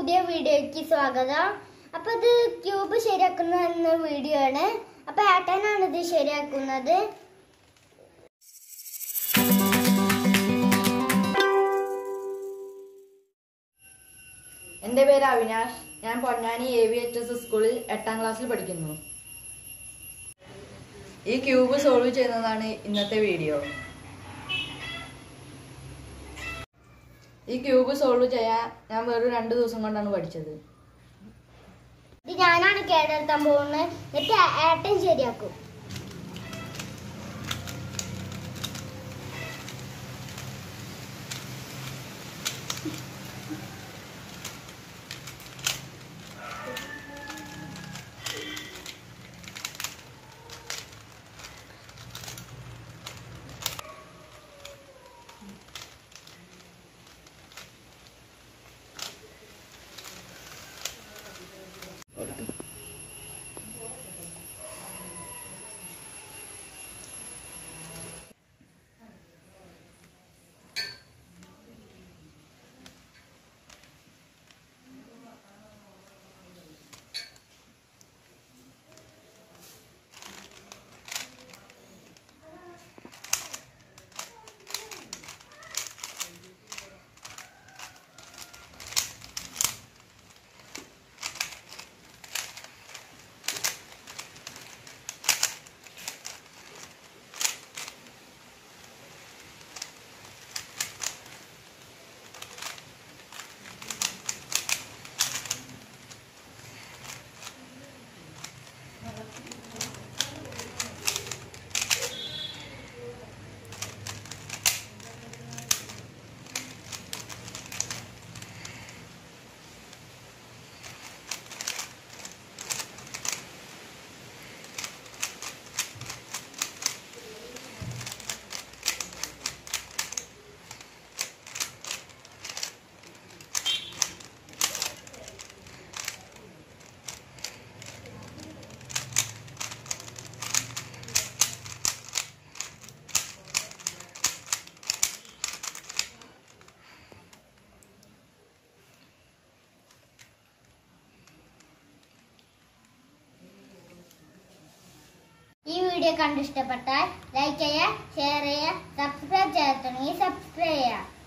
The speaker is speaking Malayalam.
പുതിയ വീഡിയോയ്ക്ക് സ്വാഗതം അപ്പൊ ഇത് ക്യൂബ് ശരിയാക്കുന്ന എന്ന വീഡിയോ ആണ് അപ്പൊ ഏട്ടനാണ് ഇത് ശരിയാക്കുന്നത് എൻ്റെ പേര് അവിനാഷ് ഞാൻ Ponnani A V H S സ്കൂളിൽ എട്ടാം ക്ലാസ്സിൽ പഠിക്കുന്നു ഈ ക്യൂബ് സോൾവ് ചെയ്യുന്നതാണ് ഇന്നത്തെ വീഡിയോ ഈ ക്യൂബ് സോൾവ് ചെയ്യാൻ ഞാൻ വെറും രണ്ട് ദിവസം കൊണ്ടാണ് പഠിച്ചത് ഇത് ഞാനാണ് കേടെടുത്താൻ പോകുന്നത് എന്നിട്ട് ഏ- ഏട്ടൻ ശരിയാക്കും ഈ വീഡിയോ കണ്ടിഷ്ടപ്പെട്ടാൽ ലൈക്ക് ചെയ്യുക ഷെയർ ചെയ്യുക സബ്സ്ക്രൈബ് ചെയ്യാത്തുണ്ടെങ്കിൽ സബ്സ്ക്രൈബ് ചെയ്യുക